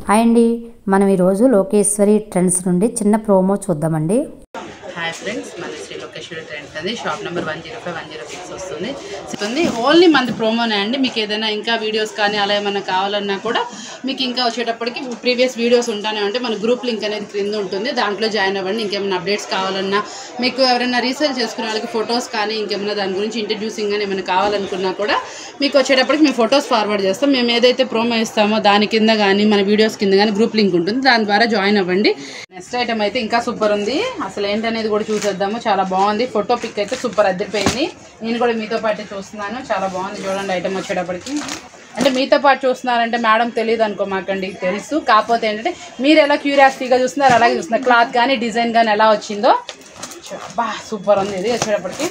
hi అండి మనం ఈరోజు లోకేశ్వరి ట్రెండ్స్ నుండి చిన్న ప్రోమో చూద్దామండి హాయ్ ఫ్రెండ్స్ మన శ్రీ లొకేషన్ ట్రెండ్స్ అండి shop number one zero five one zero six వస్తుంది వస్తుంది ఓన్లీ మంది ప్రోమోనే అండి మీకు ఏదైనా ఇంకా వీడియోస్ కానీ అలా ఏమైనా కావాలన్నా కూడా మీకు ఇంకా వచ్చేటప్పటికి ప్రీవియస్ వీడియోస్ ఉంటానే ఉంటే మన గ్రూప్ లింక్ అనేది క్రింద ఉంటుంది దాంట్లో జాయిన్ అవ్వండి ఇంకేమైనా అప్డేట్స్ కావాలన్నా మీకు ఎవరైనా రీసెర్చ్ చేసుకునే వాళ్ళకి ఫొటోస్ కానీ ఇంకేమైనా దాని గురించి ఇంట్రడ్యూసింగ్ కానీ ఏమైనా కావాలనుకున్నా కూడా మీకు వచ్చేటప్పటికి మేము ఫొటోస్ ఫార్వర్డ్ చేస్తాం మేము ఏదైతే ప్రోమో ఇస్తామో దాని కింద కానీ మన వీడియోస్ కింద కానీ గ్రూప్ లింక్ ఉంటుంది దాని ద్వారా జాయిన్ అవ్వండి నెక్స్ట్ ఐటమ్ అయితే ఇంకా సూపర్ ఉంది అసలు ఏంటనేది కూడా చూసేద్దాము చాలా బాగుంది ఫోటో పిక్ అయితే సూపర్ అద్దరిపోయింది నేను కూడా మీతో పాటు చూస్తున్నాను చాలా బాగుంది చూడండి ఐటమ్ వచ్చేటప్పటికి అంటే మీతో పాటు చూస్తున్నారంటే మేడం తెలియదు అనుకో మాకండి తెలుసు కాకపోతే ఏంటంటే మీరు ఎలా క్యూరియాసిటీగా చూస్తున్నారు అలాగే చూస్తున్నారు క్లాత్ కానీ డిజైన్ కానీ ఎలా వచ్చిందో బా సూపర్ ఉంది ఇది వచ్చేటప్పటికి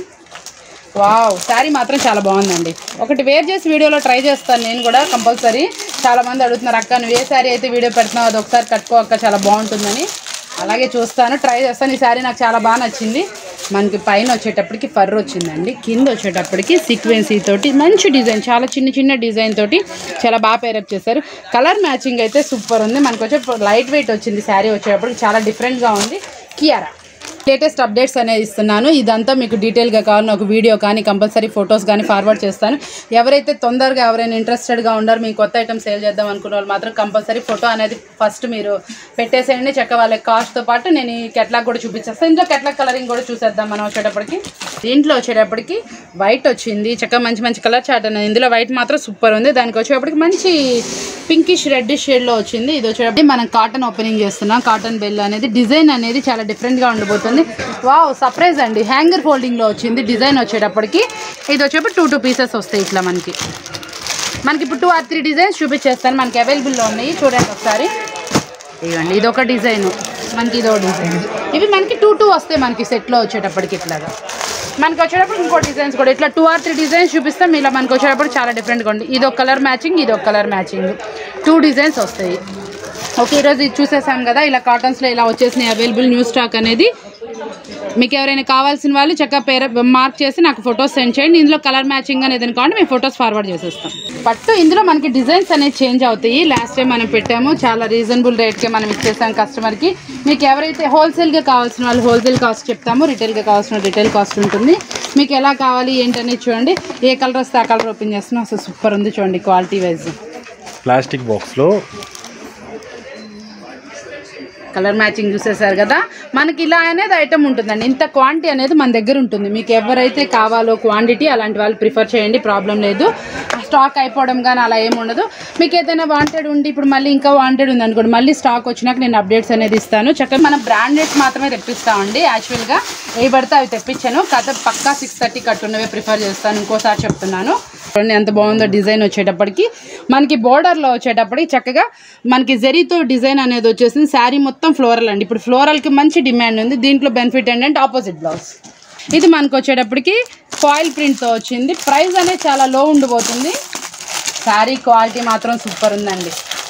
వావ్ శారీ మాత్రం చాలా బాగుందండి ఒకటి వేర్ చేసి వీడియోలో ట్రై చేస్తాను నేను కూడా కంపల్సరీ చాలా మంది అడుగుతున్నారు అక్క నువ్వు ఏ శారీ అయితే వీడియో పెడుతున్నావు అది ఒకసారి కట్టుకో అక్క చాలా బాగుంటుందని అలాగే చూస్తాను ట్రై చేస్తాను ఈ శారీ నాకు చాలా బాగా నచ్చింది మనకి పైన వచ్చేటప్పటికి ఫర్ వచ్చిందండి కింద వచ్చేటప్పటికి సీక్వెన్సీ తోటి మంచి డిజైన్ చాలా చిన్న చిన్న డిజైన్ తోటి చాలా బాగా పేరప్ చేశారు కలర్ మ్యాచింగ్ అయితే సూపర్ ఉంది మనకు వచ్చే లైట్ వెయిట్ వచ్చింది శారీ వచ్చేటప్పటికి చాలా డిఫరెంట్గా ఉంది కియారా లేటెస్ట్ అప్డేట్స్ అనేది ఇస్తున్నాను ఇదంతా మీకు డీటెయిల్గా కావాలని ఒక వీడియో కానీ కంపల్సరీ ఫొటోస్ కానీ ఫార్వర్డ్ చేస్తాను ఎవరైతే తొందరగా ఎవరైనా ఇంట్రెస్టెడ్గా ఉన్నారో మీ కొత్త ఐటమ్ సేల్ చేద్దాం అనుకున్న వాళ్ళు మాత్రం కంపల్సరీ ఫోటో అనేది ఫస్ట్ మీరు పెట్టేసేయండి చక్క వాళ్ళ కాస్ట్తో పాటు నేను ఈ కెట్లాగ్ కూడా చూపించేస్తాను ఇంట్లో కెట్లాగ్ కలరింగ్ కూడా చూసేద్దాం మనం వచ్చేటప్పటికి దీంట్లో వచ్చేటప్పటికి వైట్ వచ్చింది చక్కగా మంచి మంచి కలర్ చాట్ అనేది ఇందులో వైట్ మాత్రం సూపర్ ఉంది దానికి వచ్చేటప్పటికి మంచి పింకిష్ రెడ్డిష్ షేడ్లో వచ్చింది ఇది వచ్చేటప్పటికి మనం కాటన్ ఓపెనింగ్ చేస్తున్నాం కాటన్ బెల్ అనేది డిజైన్ అనేది చాలా డిఫరెంట్గా ఉండబోతుంది వావ్ సర్ప్రైజ్ అండి హ్యాంగర్ ఫోల్డింగ్లో వచ్చింది డిజైన్ వచ్చేటప్పటికి ఇది వచ్చేటప్పుడు టూ టూ పీసెస్ వస్తాయి ఇట్లా మనకి మనకి ఇప్పుడు టూ ఆర్ త్రీ డిజైన్స్ చూపించేస్తాను మనకి అవైలబుల్లో ఉన్నాయి చూడండి ఒకసారి ఇవ్వండి ఇది ఒక డిజైన్ మనకి ఇదో డిజైన్ ఇవి మనకి టూ టూ వస్తాయి మనకి సెట్లో వచ్చేటప్పటికి ఇట్లాగా మనకి వచ్చేటప్పుడు ఇంకో డిజైన్స్ కూడా ఇట్లా టూ ఆర్ త్రీ డిజైన్స్ చూపిస్తాం ఇలా మనకి వచ్చేటప్పుడు చాలా డిఫరెంట్గా ఉంది ఇది ఒక కలర్ మ్యాచింగ్ ఇది ఒక కలర్ మ్యాచింగ్ టూ డిజైన్స్ వస్తాయి ఓకే ఈరోజు ఇది చూసేసాం కదా ఇలా కాటన్స్లో ఇలా వచ్చేసినాయి అవైలబుల్ న్యూ స్టాక్ అనేది మీకు ఎవరైనా కావాల్సిన వాళ్ళు చక్కగా పేర మార్క్ చేసి నాకు ఫొటోస్ సెండ్ చేయండి ఇందులో కలర్ మ్యాచింగ్ అనేది ఏదైనా కావాలంటే మేము ఫొటోస్ ఫార్వర్డ్ చేసేస్తాం పట్టు ఇందులో మనకి డిజైన్స్ అనేది చేంజ్ అవుతాయి లాస్ట్ టైం మనం పెట్టాము చాలా రీజనబుల్ రేట్కే మనం ఇచ్చేసాం కస్టమర్కి మీకు ఎవరైతే హోల్సేల్గా కావాల్సిన వాళ్ళు హోల్సేల్ కాస్ట్ చెప్తాము రిటైల్గా కావాల్సిన రిటైల్ కాస్ట్ ఉంటుంది మీకు ఎలా కావాలి ఏంటనేది చూడండి ఏ కలర్ వస్తే ఆ కలర్ ఓపెన్ చేస్తున్నాం అసలు సూపర్ ఉంది చూడండి క్వాలిటీ వైజ్ ప్లాస్టిక్ బాక్స్లో కలర్ మ్యాచింగ్ చూసేసారు కదా మనకి ఇలా అనేది ఐటమ్ ఉంటుందండి ఇంత క్వాంటిటీ అనేది మన దగ్గర ఉంటుంది మీకు ఎవరైతే కావాలో క్వాంటిటీ అలాంటి వాళ్ళు ప్రిఫర్ చేయండి ప్రాబ్లం లేదు స్టాక్ అయిపోవడం కానీ అలా ఏమి ఉండదు మీకు ఏదైనా వాంటెడ్ ఉండి ఇప్పుడు మళ్ళీ ఇంకా వాంటెడ్ ఉంది అనుకోండి మళ్ళీ స్టాక్ వచ్చినాక నేను అప్డేట్స్ అనేది ఇస్తాను చక్కగా మనం బ్రాండెడ్స్ మాత్రమే తెప్పిస్తామండి యాక్చువల్గా ఏ పడితే అవి తెప్పించాను కథ పక్కా సిక్స్ థర్టీ కట్టున్నవే ప్రిఫర్ చేస్తాను ఇంకోసారి చెప్తున్నాను చూడండి ఎంత బాగుందో డిజైన్ వచ్చేటప్పటికి మనకి బోర్డర్లో వచ్చేటప్పటికి చక్కగా మనకి జరీతో డిజైన్ అనేది వచ్చేసింది శారీ మొత్తం ఫ్లోరల్ అండి ఇప్పుడు ఫ్లోరల్కి మంచి డిమాండ్ ఉంది దీంట్లో బెనిఫిట్ ఏంటంటే ఆపోజిట్ బ్లౌజ్ ఇది మనకు వచ్చేటప్పటికి ఫాయిల్ ప్రింట్తో వచ్చింది ప్రైస్ అనేది చాలా లో ఉండిపోతుంది శారీ క్వాలిటీ మాత్రం సూపర్ ఉందండి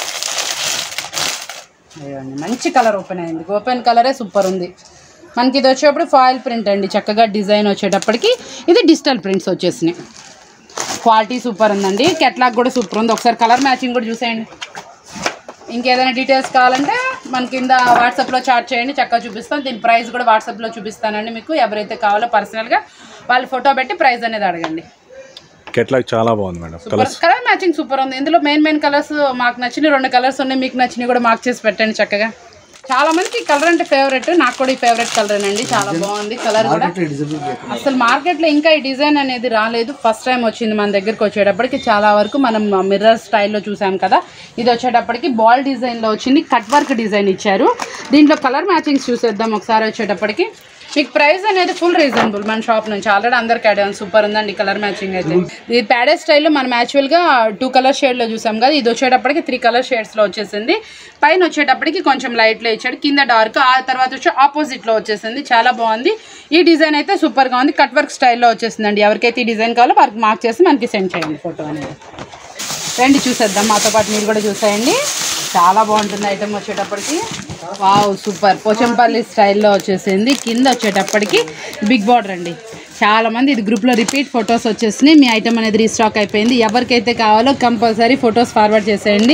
అయ్యండి మంచి కలర్ ఓపెన్ అయింది ఓపెన్ కలరే సూపర్ ఉంది మనకి ఇది వచ్చేటప్పుడు ఫాయిల్ ప్రింట్ అండి చక్కగా డిజైన్ వచ్చేటప్పటికి ఇది డిజిటల్ ప్రింట్స్ వచ్చేసినాయి క్వాలిటీ సూపర్ ఉందండి కెట్లాగ్ కూడా సూపర్ ఉంది ఒకసారి కలర్ మ్యాచింగ్ కూడా చూసేయండి ఇంకేదైనా డీటెయిల్స్ కావాలంటే మన కింద వాట్సాప్లో చాట్ చేయండి చక్కగా చూపిస్తాను దీని ప్రైస్ కూడా వాట్సాప్లో చూపిస్తానండి మీకు ఎవరైతే కావాలో పర్సనల్గా వాళ్ళు ఫోటో పెట్టి ప్రైస్ అనేది అడగండి కెట్లాగ్ చాలా బాగుంది madam super colours colour matching super ఉంది ఇందులో మెయిన్ మెయిన్ కలర్స్ మాకు నచ్చిన రెండు కలర్స్ ఉన్నాయి మీకు నచ్చినవి కూడా మార్క్ చేసి పెట్టండి చక్కగా చాలా మందికి కలర్ అంటే ఫేవరెట్ నాకు కూడా ఈ ఫేవరెట్ కలర్ అండి చాలా బాగుంది కలర్ కూడా అసలు మార్కెట్లో ఇంకా ఈ డిజైన్ అనేది రాలేదు ఫస్ట్ టైం వచ్చింది మన దగ్గరికి వచ్చేటప్పటికి చాలా వరకు మనం మిర్రర్ స్టైల్లో చూసాం కదా ఇది వచ్చేటప్పటికి బాల్ డిజైన్లో వచ్చింది కట్ వర్క్ డిజైన్ ఇచ్చారు దీంట్లో కలర్ మ్యాచింగ్స్ చూసేద్దాం ఒకసారి వచ్చేటప్పటికి మీకు ప్రైస్ అనేది ఫుల్ రీజనబుల్ మన షాప్ నుంచి ఆల్రెడీ అందరికి అడిగాను సూపర్ ఉందండి కలర్ మ్యాచింగ్ అయితే ఇది ప్యాడే స్టైల్లో మనం యాక్చువల్గా టూ కలర్ షేడ్లో చూసాం కదా ఇది వచ్చేటప్పటికి త్రీ కలర్ షేడ్స్లో వచ్చేసింది పైన వచ్చేటప్పటికి కొంచెం లైట్లో ఇచ్చాడు కింద డార్క్ ఆ తర్వాత వచ్చి ఆపోజిట్లో వచ్చేసింది చాలా బాగుంది ఈ డిజైన్ అయితే సూపర్గా ఉంది కట్ వర్క్ స్టైల్లో వచ్చేసిందండి ఎవరికైతే ఈ డిజైన్ కావాలో వారికి మార్క్ చేసి మనకి సెండ్ చేయండి ఫోటో అనేది రండి చూసేద్దాం మాతో పాటు మీరు కూడా చూసేయండి చాలా బాగుంటుంది ఐటమ్ వచ్చేటప్పటికి వావ్ సూపర్ పోచంపల్లి స్టైల్లో వచ్చేసింది కింద వచ్చేటప్పటికి బిగ్ బార్డర్ అండి చాలా మంది ఇది గ్రూప్లో రిపీట్ ఫొటోస్ వచ్చేసినాయి మీ ఐటమ్ అనేది రీస్టాక్ అయిపోయింది ఎవరికైతే కావాలో కంపల్సరీ ఫొటోస్ ఫార్వర్డ్ చేసేయండి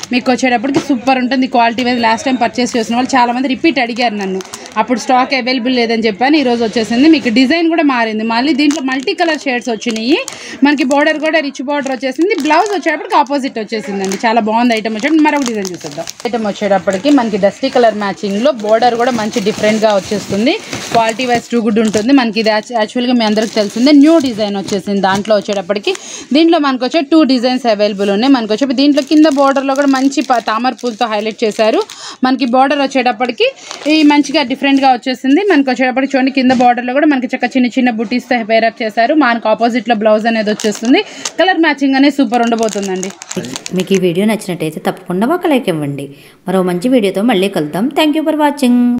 మీకు వచ్చేటప్పటికి సూపర్ ఉంటుంది quality wise last time purchase చేసిన వాళ్ళు చాలామంది రిపీట్ అడిగారు నన్ను అప్పుడు స్టాక్ అవైలబుల్ లేదని చెప్పాను ఈరోజు వచ్చేసింది మీకు డిజైన్ కూడా మారింది మళ్ళీ దీంట్లో మల్టీ కలర్ షేడ్స్ వచ్చినాయి మనకి బార్డర్ కూడా రిచ్ బార్డర్ వచ్చేసింది బ్లౌజ్ వచ్చేటప్పటికి ఆపోజిట్ వచ్చేసిందండి చాలా బాగుంది ఐటమ్ వచ్చేటప్పుడు మరొక డిజైన్ చూసేద్దాం ఐటమ్ వచ్చేటప్పటికి మనకి డస్టీ కలర్ మ్యాచింగ్లో బార్డర్ కూడా మంచి డిఫరెంట్గా వచ్చేస్తుంది క్వాలిటీ వైజ్ టూ గుడ్ ఉంటుంది మనకి ఇది యాక్చువల్గా మీ అందరికి తెలిసిందే న్యూ డిజైన్ వచ్చేసింది దాంట్లో వచ్చేటప్పటికి దీంట్లో మనకు వచ్చే టూ డిజైన్స్ అవైలబుల్ ఉన్నాయి మనకు వచ్చే దీంట్లో కింద బార్డర్లో కూడా మంచి ప- తామర పూలతో హైలైట్ చేశారు మనకి బార్డర్ వచ్చేటప్పటికి ఈ మంచిగా డిఫరెంట్గా వచ్చేసింది మనకి వచ్చేటప్పటికి చూడండి కింద బార్డర్లో కూడా మనకి చక్క చిన్న చిన్న బుటీస్తో పేరప్ చేశారు మనకు ఆపోజిట్లో బ్లౌజ్ అనేది వచ్చేస్తుంది కలర్ మ్యాచింగ్ అనేది సూపర్ ఉండబోతుందండి మీకు ఈ వీడియో నచ్చినట్టయితే తప్పకుండా ఒక లైక్ ఇవ్వండి మరో మంచి వీడియోతో మళ్ళీ కలుద్దాం థ్యాంక్ యూ ఫర్ వాచింగ్